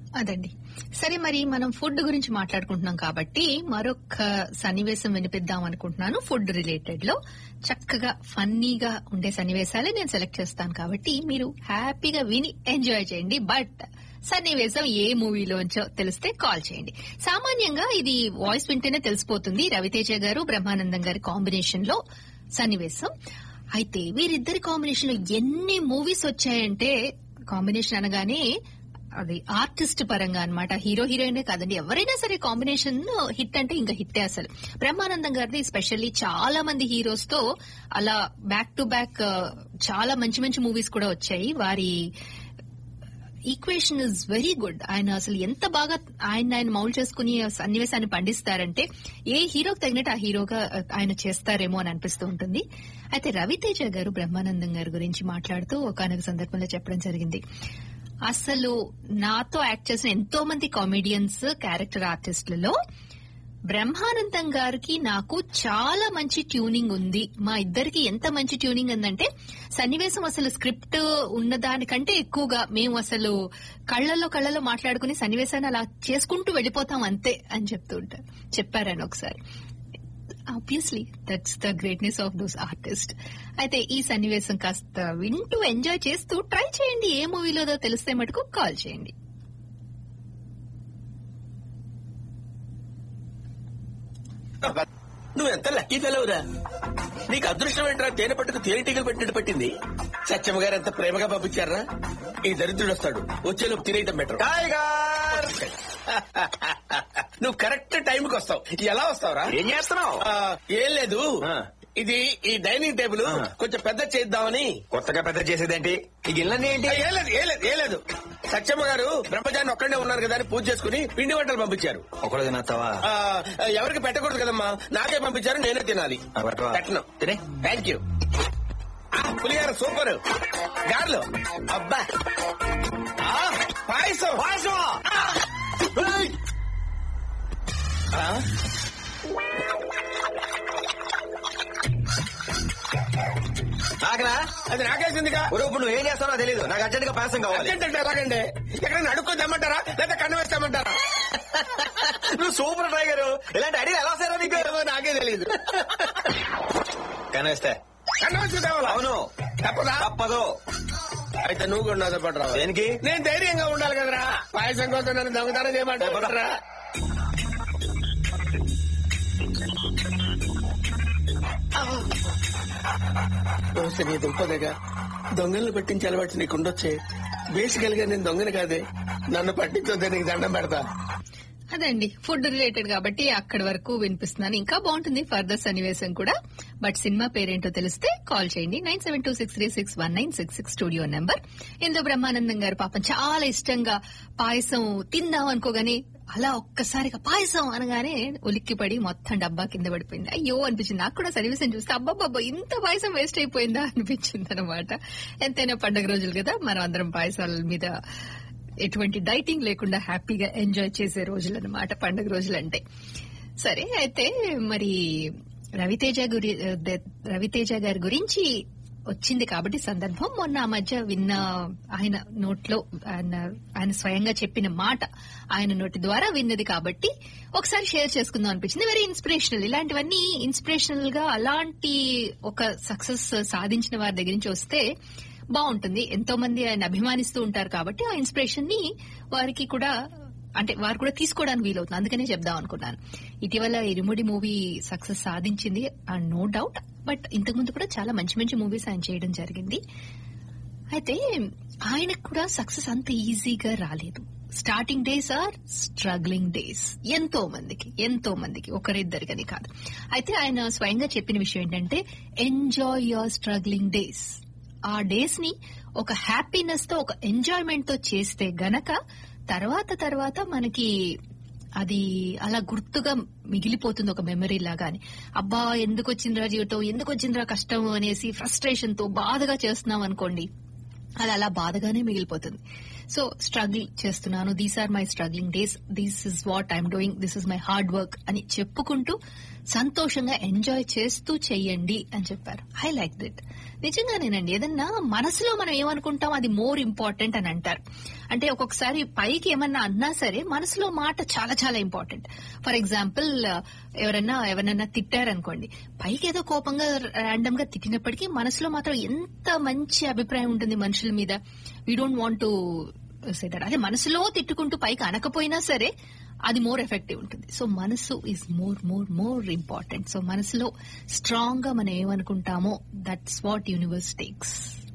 అదండి సరే మరి మనం ఫుడ్ గురించి మాట్లాడుకుంటున్నాం కాబట్టి మరొక సన్నివేశం వినిపిద్దాం అనుకుంటున్నాను ఫుడ్ రిలేటెడ్ లో చక్కగా ఫన్నీగా ఉండే సన్నివేశాలే నేను సెలెక్ట్ చేస్తాను కాబట్టి మీరు హ్యాపీగా విని ఎంజాయ్ చేయండి బట్ సన్నివేశం ఏ మూవీలోంచో తెలిస్తే కాల్ చేయండి సామాన్యంగా ఇది వాయిస్ వింటేనే తెలిసిపోతుంది రవితేజ గారు బ్రహ్మానందం గారి కాంబినేషన్ లో సన్నివేశం అయితే వీరిద్దరి కాంబినేషన్ లో ఎన్ని మూవీస్ వచ్చాయంటే కాంబినేషన్ అనగానే అది ఆర్టిస్ట్ పరంగా అన్నమాట హీరో హీరోయినే కాదండి ఎవరైనా సరే కాంబినేషన్ హిట్ అంటే ఇంకా హిట్టే అసలు బ్రహ్మానందం గారిది స్పెషల్లీ చాలా మంది హీరోస్ తో అలా బ్యాక్ టు బ్యాక్ చాలా మంచి మంచి మూవీస్ కూడా వచ్చాయి వారి ఈక్వేషన్ ఇస్ వెరీ గుడ్ ఆయన అసలు ఎంత బాగా ఆయన ఆయన మౌల్ చేసుకుని ఆ సన్నివేశాన్ని పండిస్తారంటే ఏ హీరోకి తగినట్టు ఆ హీరోగా ఆయన చేస్తారేమో అని అనిపిస్తూ ఉంటుంది అయితే రవితేజ గారు బ్రహ్మానందం గారి గురించి మాట్లాడుతూ ఒకనొక సందర్భంలో చెప్పడం జరిగింది అసలు నాతో యాక్ట్ చేసిన ఎంతో మంది కామెడియన్స్ క్యారెక్టర్ ఆర్టిస్టులలో బ్రహ్మానందం గారికి నాకు చాలా మంచి ట్యూనింగ్ ఉంది మా ఇద్దరికి ఎంత మంచి ట్యూనింగ్ ఉందంటే సన్నివేశం అసలు స్క్రిప్ట్ ఉన్న దానికంటే ఎక్కువగా మేము అసలు కళ్ళల్లో కళ్ళల్లో మాట్లాడుకుని సన్నివేశాన్ని అలా చేసుకుంటూ వెళ్ళిపోతాం అంతే అని చెప్తూ ఉంటారు చెప్పారని ఒకసారి obviously that's the greatness of those artist అయితే ఈ సన్నివేశం కాస్త వింటూ ఎంజాయ్ చేస్తూ ట్రై చేయండి ఏ మూవీలోదో తెలిస్తే మటుకు కాల్ చేయండి నువ్వు ఎంత లక్కీ ఫెలవురా నీకు అదృష్టం ఏంట్రా తేనె పట్టుకు తేనెటీగలు పెట్టినట్టు పట్టింది సత్యమ్మ గారు ఎంత ప్రేమగా పంపించారా ఈ దరిద్రుడు వస్తాడు వచ్చేలోపు తినేయటం బెటర్ నువ్వు కరెక్ట్ టైంకి వస్తావు ఎలా వస్తావురా ఏం చేస్తున్నావు ఆ, ఏం లేదు ఆ. ఇది ఈ డైనింగ్ టేబుల్ ఆ. కొంచెం పెద్ద చేద్దామని కొత్తగా పెద్ద చేసేదేంటి ఈ గిన్నెలన్నీ ఏంటి ఆ, ఏం లేదు ఏం లేదు ఏం లేదు సత్యమ్మ గారు బ్రహ్మచారిని ఒక్కడే ఉన్నారు కదా అని పూజ చేసుకుని పిండి వంటలు పంపించారు ఒకరు తినస్తావా ఆ, ఎవరికి పెట్టకూడదు కదమ్మా నాకే పంపించారు నేనే తినాలి ఆ, పెట్టవా? పెట్టను తినే. థ్యాంక్ యూ ఆ, పులిగారు సూపర్ గార్లు అబ్బా ఆ, పాయసం పాయసం ఏయ్! ఆ? నాకనా అది నాకేసిందిగా ఒరే, ఇప్పుడు నువ్వు ఏం చేస్తావో తెలియదు నాకు అర్జెంట్ గా పాయసం కావాలి అర్జెంట్ అంటే ఎలాగండి ఎక్కడ అడుక్కొని తెమ్మంటారా లేదా కన్ను వేస్తామంటారా నువ్వు సూపర్ టైగర్ ఇలాంటి ఐడియా ఎలా వస్తారా నీకు ఏమో నాకే తెలియదు కనిపిస్తే కన్ను వేసి తేవాలా? అవును తప్పదా తప్పదు అయితే నువ్వు కూడా నాతో పాటు రావాలి దేనికి నేను ధైర్యంగా ఉండాలి కదరా పాయసం కోసం నన్ను దొంగతనం చేయమంటారా నీ దుంపదగా దొంగలను పట్టించి అలవాటు నీకు ఉండొచ్చే బేసికల్ గా నేను దొంగని కాదే నన్ను పట్టించొద్దే నీకు దండం పెడతా అదండి ఫుడ్ రిలేటెడ్ కాబట్టి అక్కడి వరకు వినిపిస్తున్నాను ఇంకా బాగుంటుంది ఫర్దర్ సన్నివేశం కూడా బట్ సినిమా పేరేంటో తెలిస్తే కాల్ చేయండి nine seven two six three six one nine six six studio number ఇందులో బ్రహ్మానందం గారు పాపం చాలా ఇష్టంగా పాయసం తిందాం అనుకోగానే అలా ఒక్కసారిగా పాయసం అనగానే ఉలిక్కిపడి మొత్తం డబ్బా కింద పడిపోయింది అయ్యో అనిపించింది నాకు కూడా సన్నివేశం చూస్తే అబ్బాబ్బా ఇంత పాయసం వేస్ట్ అయిపోయిందా అనిపించింది అనమాట ఎంతైనా పండగ రోజులు కదా మనం అందరం పాయసాల మీద ఎటువంటి డైటింగ్ లేకుండా హ్యాపీగా ఎంజాయ్ చేసే రోజులు అనమాట పండుగ రోజులు అంటే సరే అయితే మరి రవితేజ గురి ద- రవితేజ గారి గురించి వచ్చింది కాబట్టి సందర్భం మొన్న ఆ మధ్య విన్న ఆయన నోట్లో ఆయన ఆయన స్వయంగా చెప్పిన మాట ఆయన నోటి ద్వారా విన్నది కాబట్టి ఒకసారి షేర్ చేసుకుందాం అనిపించింది వెరీ ఇన్స్పిరేషనల్ ఇలాంటివన్నీ ఇన్స్పిరేషనల్ గా అలాంటి ఒక సక్సెస్ సాధించిన వారి దగ్గర నుంచి వస్తే బాగుంటుంది ఎంతో మంది ఆయన అభిమానిస్తూ ఉంటారు కాబట్టి ఆ ఇన్స్పిరేషన్ ని వారికి కూడా అంటే వారు కూడా తీసుకోవడానికి వీలవుతుంది అందుకనే చెప్దాం అనుకున్నాను ఇటీవల ఇరుముడి మూవీ సక్సెస్ సాధించింది అండ్ నో డౌట్ బట్ ఇంతకుముందు కూడా చాలా మంచి మంచి మూవీస్ ఆయన చేయడం జరిగింది అయితే ఆయనకు కూడా సక్సెస్ అంత ఈజీగా రాలేదు starting days or struggling days ఎంతో మందికి ఎంతో మందికి ఒకరిద్దరికని కాదు అయితే ఆయన స్వయంగా చెప్పిన విషయం ఏంటంటే ఎంజాయ్ యువర్ స్ట్రగ్లింగ్ డేస్ ఆ డేస్ ని ఒక హ్యాపీనెస్ తో ఒక ఎంజాయ్మెంట్ తో చేస్తే గనక తర్వాత తర్వాత మనకి అది అలా గుర్తుగా మిగిలిపోతుంది ఒక మెమరీ లాగాని అబ్బా ఎందుకు వచ్చిందిరా జీవితం ఎందుకు వచ్చిందిరా కష్టం అనేసి ఫ్రస్ట్రేషన్ తో బాధగా చేస్తున్నాం అనుకోండి అది అలా బాధగానే మిగిలిపోతుంది సో స్ట్రగుల్ చేస్తున్నాను these are my struggling days this is what I'm doing this is my hard work అని చెప్పుకుంటూ సంతోషంగా ఎంజాయ్ చేస్తూ చెయ్యండి అని చెప్పారు ఐ లైక్ దిట్ నిజంగానేనండి ఏదన్నా మనసులో మనం ఏమనుకుంటాం అది మోర్ ఇంపార్టెంట్ అని అంటారు అంటే ఒక్కొక్కసారి పైకి ఏమన్నా అన్నా సరే మనసులో మాట చాలా చాలా ఇంపార్టెంట్ ఫర్ ఎగ్జాంపుల్ ఎవరన్నా ఎవరన్నా తిట్టారనుకోండి పైకి ఏదో కోపంగా ర్యాండమ్ గా తిట్టినప్పటికీ మనసులో మాత్రం ఎంత మంచి అభిప్రాయం ఉంటుంది మనుషుల మీద we don't want to say that అదే మనసులో తిట్టుకుంటూ పైకి అనకపోయినా సరే అది మోర్ ఎఫెక్టివ్ ఉంటుంది సో మనసు is more more more important so మనసులో స్ట్రాంగ్ గా మనం ఏమనుకుంటామో దట్స్ వాట్ యూనివర్స్ టేక్స్